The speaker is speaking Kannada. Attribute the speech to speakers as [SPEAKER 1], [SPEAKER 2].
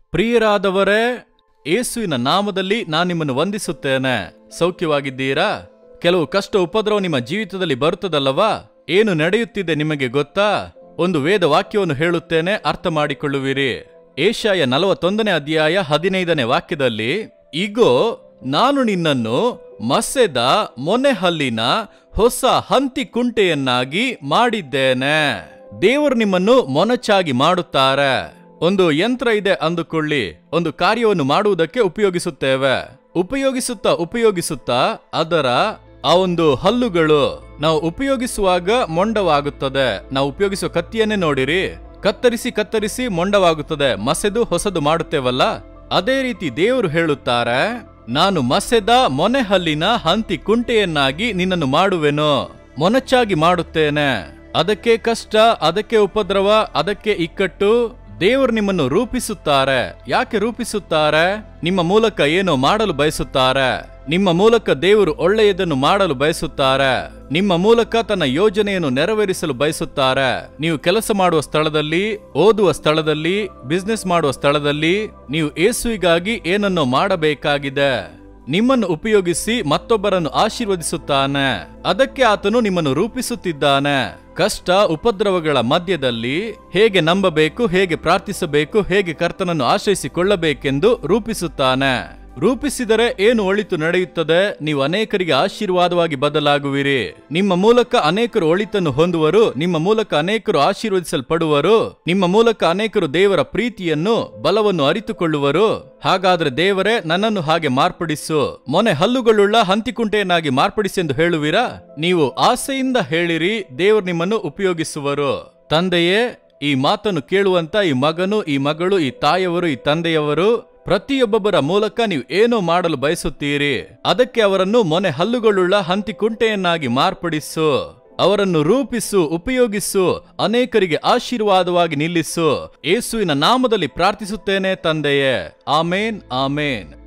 [SPEAKER 1] ಪ್ರಿಯರಾದವರೇ ಯೇಸುವಿನ ನಾಮದಲ್ಲಿ ನಾನು ನಿಮ್ಮನ್ನು ವಂದಿಸುತ್ತೇನೆ ಸೌಖ್ಯವಾಗಿದ್ದೀರಾ ಕೆಲವು ಕಷ್ಟ ಉಪದ್ರವ ನಿಮ್ಮ ಜೀವಿತದಲ್ಲಿ ಬರುತ್ತದಲ್ಲವಾ ಏನು ನಡೆಯುತ್ತಿದೆ ನಿಮಗೆ ಗೊತ್ತಾ ಒಂದು ವೇದ ವಾಕ್ಯವನ್ನು ಹೇಳುತ್ತೇನೆ ಅರ್ಥ ಮಾಡಿಕೊಳ್ಳುವಿರಿ ಏಷಾಯ ನಲವತ್ತೊಂದನೇ ಅಧ್ಯಾಯ ಹದಿನೈದನೇ ವಾಕ್ಯದಲ್ಲಿ ಇಗೋ ನಾನು ನಿನ್ನನ್ನು ಮಸ್ಸೆದ ಮೊನೆ ಹಲ್ಲಿನ ಹೊಸ ಹಂತಿ ಕುಂಟೆಯನ್ನಾಗಿ ಮಾಡಿದ್ದೇನೆ ದೇವರು ನಿಮ್ಮನ್ನು ಮೊನಚಾಗಿ ಮಾಡುತ್ತಾರೆ ಒಂದು ಯಂತ್ರ ಇದೆ ಅಂದುಕೊಳ್ಳಿ ಒಂದು ಕಾರ್ಯವನ್ನು ಮಾಡುವುದಕ್ಕೆ ಉಪಯೋಗಿಸುತ್ತೇವೆ ಉಪಯೋಗಿಸುತ್ತಾ ಉಪಯೋಗಿಸುತ್ತಾ ಅದರ ಆ ಒಂದು ಹಲ್ಲುಗಳು ನಾವು ಉಪಯೋಗಿಸುವಾಗ ಮೊಂಡವಾಗುತ್ತದೆ ನಾವು ಉಪಯೋಗಿಸುವ ಕತ್ತಿಯನ್ನೇ ನೋಡಿರಿ ಕತ್ತರಿಸಿ ಕತ್ತರಿಸಿ ಮೊಂಡವಾಗುತ್ತದೆ ಮಸೆದು ಹೊಸದು ಮಾಡುತ್ತೇವಲ್ಲ ಅದೇ ರೀತಿ ದೇವರು ಹೇಳುತ್ತಾರೆ ನಾನು ಮಸೆದ ಮೊನೆ ಹಲ್ಲಿನ ಹಂತಿ ಕುಂಟೆಯನ್ನಾಗಿ ನಿನ್ನನ್ನು ಮಾಡುವೆನು ಮೊನಚಾಗಿ ಮಾಡುತ್ತೇನೆ ಅದಕ್ಕೆ ಕಷ್ಟ ಅದಕ್ಕೆ ಉಪದ್ರವ ಅದಕ್ಕೆ ಇಕ್ಕಟ್ಟು ದೇವರು ನಿಮ್ಮನ್ನು ರೂಪಿಸುತ್ತಾರೆ ಯಾಕೆ ರೂಪಿಸುತ್ತಾರೆ ನಿಮ್ಮ ಮೂಲಕ ಏನೋ ಮಾಡಲು ಬಯಸುತ್ತಾರೆ ನಿಮ್ಮ ಮೂಲಕ ದೇವರು ಒಳ್ಳೆಯದನ್ನು ಮಾಡಲು ಬಯಸುತ್ತಾರೆ ನಿಮ್ಮ ಮೂಲಕ ತನ್ನ ಯೋಜನೆಯನ್ನು ನೆರವೇರಿಸಲು ಬಯಸುತ್ತಾರೆ ನೀವು ಕೆಲಸ ಮಾಡುವ ಸ್ಥಳದಲ್ಲಿ ಓದುವ ಸ್ಥಳದಲ್ಲಿ ಬಿಸ್ನೆಸ್ ಮಾಡುವ ಸ್ಥಳದಲ್ಲಿ ನೀವು ಏಸುವಿಗಾಗಿ ಏನನ್ನೋ ಮಾಡಬೇಕಾಗಿದೆ ನಿಮ್ಮನ್ನು ಉಪಯೋಗಿಸಿ ಮತ್ತೊಬ್ಬರನ್ನು ಆಶೀರ್ವದಿಸುತ್ತಾನೆ ಅದಕ್ಕೆ ಆತನು ನಿಮ್ಮನ್ನು ರೂಪಿಸುತ್ತಿದ್ದಾನೆ ಕಷ್ಟ ಉಪದ್ರವಗಳ ಮಧ್ಯದಲ್ಲಿ ಹೇಗೆ ನಂಬಬೇಕು ಹೇಗೆ ಪ್ರಾರ್ಥಿಸಬೇಕು ಹೇಗೆ ಕರ್ತನನ್ನು ಆಶ್ರಯಿಸಿಕೊಳ್ಳಬೇಕೆಂದು ರೂಪಿಸುತ್ತಾನೆ ರೂಪಿಸಿದರೆ ಏನು ಒಳಿತು ನಡೆಯುತ್ತದೆ ನೀವು ಅನೇಕರಿಗೆ ಆಶೀರ್ವಾದವಾಗಿ ಬದಲಾಗುವಿರಿ ನಿಮ್ಮ ಮೂಲಕ ಅನೇಕರು ಒಳಿತನ್ನು ಹೊಂದುವರು ನಿಮ್ಮ ಮೂಲಕ ಅನೇಕರು ಆಶೀರ್ವದಿಸಲ್ಪಡುವರು ನಿಮ್ಮ ಮೂಲಕ ಅನೇಕರು ದೇವರ ಪ್ರೀತಿಯನ್ನು ಬಲವನ್ನು ಅರಿತುಕೊಳ್ಳುವರು ಹಾಗಾದ್ರೆ ದೇವರೇ ನನ್ನನ್ನು ಹಾಗೆ ಮಾರ್ಪಡಿಸು ಮೊನೆ ಹಲ್ಲುಗಳುಳ್ಳ ಹಂತಿಕುಂಟೆಯನ್ನಾಗಿ ಮಾರ್ಪಡಿಸಿ ಎಂದು ಹೇಳುವಿರಾ ನೀವು ಆಸೆಯಿಂದ ಹೇಳಿರಿ ದೇವರು ನಿಮ್ಮನ್ನು ಉಪಯೋಗಿಸುವರು ತಂದೆಯೇ ಈ ಮಾತನ್ನು ಕೇಳುವಂತ ಈ ಮಗನು ಈ ಮಗಳು ಈ ತಾಯವರು ಈ ತಂದೆಯವರು ಪ್ರತಿಯೊಬ್ಬೊಬ್ಬರ ಮೂಲಕ ನೀವು ಏನೋ ಮಾಡಲು ಬಯಸುತ್ತೀರಿ ಅದಕ್ಕೆ ಅವರನ್ನು ಮೊನೆ ಹಲ್ಲುಗಳುಳ್ಳ ಹಂತಿ ಕುಂಟೆಯನ್ನಾಗಿ ಮಾರ್ಪಡಿಸು ಅವರನ್ನು ರೂಪಿಸು ಉಪಯೋಗಿಸು ಅನೇಕರಿಗೆ ಆಶೀರ್ವಾದವಾಗಿ ನಿಲ್ಲಿಸು ಯೇಸುವಿನ ನಾಮದಲ್ಲಿ ಪ್ರಾರ್ಥಿಸುತ್ತೇನೆ ತಂದೆಯೇ ಆಮೇನ್ ಆಮೇನ್